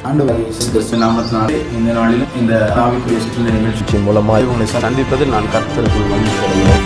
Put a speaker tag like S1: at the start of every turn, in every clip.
S1: ஆண்டவர் இயேசு கிறிஸ்து நாமத்தினாலே இந்த நாளிலும் இந்த ஆவிக்குரிய சுற்றுலா நிகழ்ச்சி
S2: நிகழ்ச்சி மூலமாக உங்களை சந்திப்பதில் நான் கர்த்தருக்குள் மகிழ்ச்சி அடைகிறேன்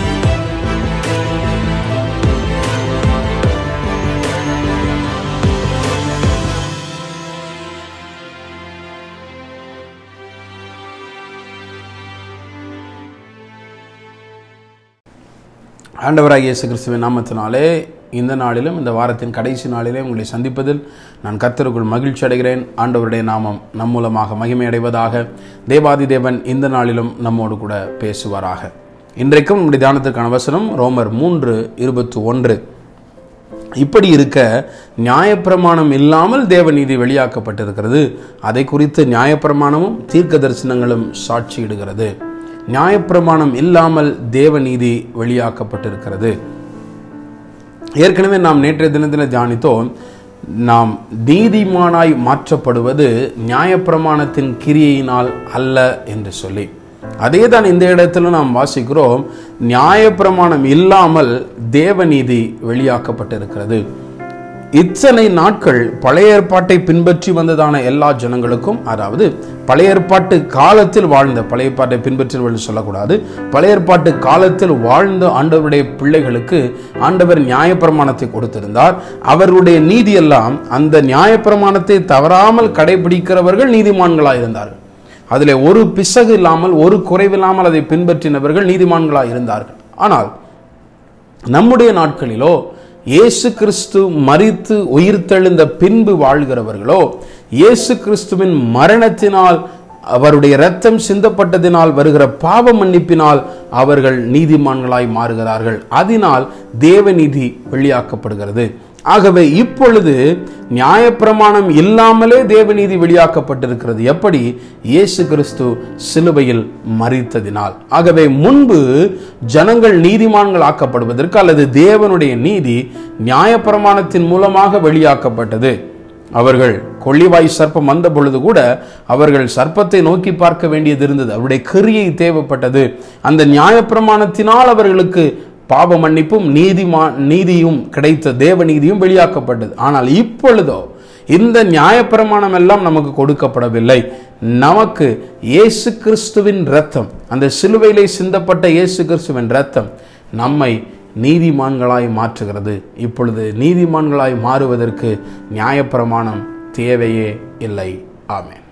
S2: ஆண்டவராகிய இயேசு கிறிஸ்துவின் நாமத்தினாலே இந்த நாளிலும் இந்த வாரத்தின் கடைசி நாளிலே உங்களை சந்திப்பதில் நான் கர்த்தருக்குள் மகிழ்ச்சி அடைகிறேன் ஆண்டவருடைய நாமம் நம் மூலமாக மகிமை அடைவதாக தேவாதி தேவன் இந்த நாளிலும் நம்மோடு கூட பேசுவாராக இன்றைக்கும் நம்முடைய தியானத்திற்கான வசனம் ரோமர் மூன்று இருபத்தி ஒன்று இப்படி இருக்க நியாயப்பிரமாணம் இல்லாமல் தேவநீதி வெளியாக்கப்பட்டிருக்கிறது அதை குறித்து நியாயப்பிரமாணமும் தீர்க்க தரிசனங்களும் சாட்சியிடுகிறது நியாயப்பிரமாணம் இல்லாமல் தேவநீதி வெளியாக்கப்பட்டிருக்கிறது ஏற்கனவே நாம் நேற்றைய தினத்தில் தியானித்தோம் நாம் நீதிமானாய் மாற்றப்படுவது நியாயப்பிரமாணத்தின் கிரியையினால் அல்ல என்று சொல்லி அதே தான் இந்த இடத்துல நாம் வாசிக்கிறோம் நியாயப்பிரமாணம் இல்லாமல் தேவநீதி வெளியாக்கப்பட்டிருக்கிறது இத்தனை நாட்கள் பழைய ஏற்பாட்டை பின்பற்றி வந்ததான எல்லா ஜனங்களுக்கும் அதாவது பழைய ஏற்பாட்டு காலத்தில் வாழ்ந்த பழைய ஏற்பாட்டை பின்பற்றி சொல்லக்கூடாது பழைய ஏற்பாட்டு காலத்தில் வாழ்ந்த ஆண்டவருடைய பிள்ளைகளுக்கு ஆண்டவர் நியாயப்பிரமாணத்தை கொடுத்திருந்தார் அவருடைய நீதியெல்லாம் அந்த நியாயப்பிரமாணத்தை தவறாமல் கடைபிடிக்கிறவர்கள் நீதிமான்களாக இருந்தார்கள் அதில் ஒரு பிசகு இல்லாமல் ஒரு குறைவில்லாமல் அதை பின்பற்றினவர்கள் நீதிமான்களாக இருந்தார்கள் ஆனால் நம்முடைய நாட்களிலோ இயேசு கிறிஸ்து மரித்து உயிர்த்தெழுந்த பின்பு வாழ்கிறவர்களோ இயேசு கிறிஸ்துவின் மரணத்தினால் அவருடைய இரத்தம் சிந்தப்பட்டதினால் வருகிற பாவ மன்னிப்பினால் அவர்கள் நீதிமான்களாய் மாறுகிறார்கள் அதனால் தேவநீதி வெளியாக்கப்படுகிறது ஆகவே இப்பொழுது நியாயப்பிரமாணம் இல்லாமலே தேவநீதி வெளியாக்கப்பட்டிருக்கிறது எப்படி இயேசு கிறிஸ்து சிலுவையில் மறித்ததினால் ஆகவே முன்பு ஜனங்கள் நீதிமான்கள் ஆக்கப்படுவதற்கு அல்லது தேவனுடைய நீதி நியாயப்பிரமாணத்தின் மூலமாக வெளியாக்கப்பட்டது அவர்கள் கொள்ளிவாய் சர்ப்பம் வந்த பொழுது கூட அவர்கள் சர்ப்பத்தை நோக்கி பார்க்க வேண்டியது இருந்தது அவருடைய கிரியை தேவைப்பட்டது அந்த நியாயப்பிரமாணத்தினால் அவர்களுக்கு பாவ மன்னிப்பும் நீதிமா நீதியும் கிடைத்த தேவ நீதியும் வெளியாக்கப்பட்டது ஆனால் இப்பொழுதோ இந்த நியாயப்பிரமாணம் எல்லாம் நமக்கு கொடுக்கப்படவில்லை நமக்கு இயேசு கிறிஸ்துவின் ரத்தம் அந்த சிலுவையிலே சிந்தப்பட்ட இயேசு கிறிஸ்துவின் ரத்தம் நம்மை நீதிமான்களாய் மாற்றுகிறது இப்பொழுது நீதிமான்களாய் மாறுவதற்கு நியாயப்பிரமாணம் தேவையே இல்லை ஆமென்